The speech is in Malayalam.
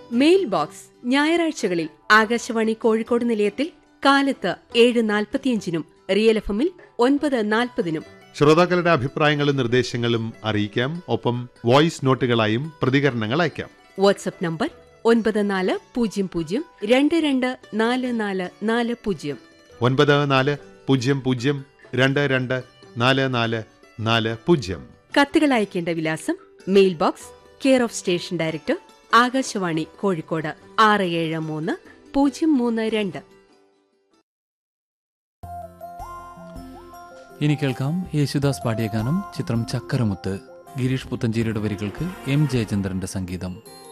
മെയിൽ ബോക്സ് ഞായറാഴ്ചകളിൽ ആകാശവാണി കോഴിക്കോട് നിലയത്തിൽ കാലത്ത് ഏഴ് നാൽപ്പത്തിയഞ്ചിനും റിയൽ എഫ് എമ്മിൽ ഒൻപത് നാൽപ്പതിനും ശ്രോതാക്കളുടെ അഭിപ്രായങ്ങളും നിർദ്ദേശങ്ങളും അറിയിക്കാം ഒപ്പം വോയിസ് നോട്ടുകളായും പ്രതികരണങ്ങൾ അയക്കാം വാട്സ്ആപ്പ് നമ്പർ ഒൻപത് നാല് പൂജ്യം പൂജ്യം രണ്ട് രണ്ട് നാല് നാല് നാല് പൂജ്യം ഒൻപത് നാല് പൂജ്യം പൂജ്യം രണ്ട് രണ്ട് നാല് നാല് നാല് പൂജ്യം കത്തുകൾ അയക്കേണ്ട വിലാസം mail box care of station director Akashvani Kozhikode ആറ് ഏഴ് മൂന്ന് പൂജ്യം മൂന്ന് രണ്ട് ഇനി കേൾക്കാം യേശുദാസ് പാടിയ ഗാനം ചിത്രം ചക്കരമുത്ത് ഗിരീഷ് പുത്തഞ്ചേരിയുടെ വരികൾക്ക് എം ജയചന്ദ്രന്റെ സംഗീതം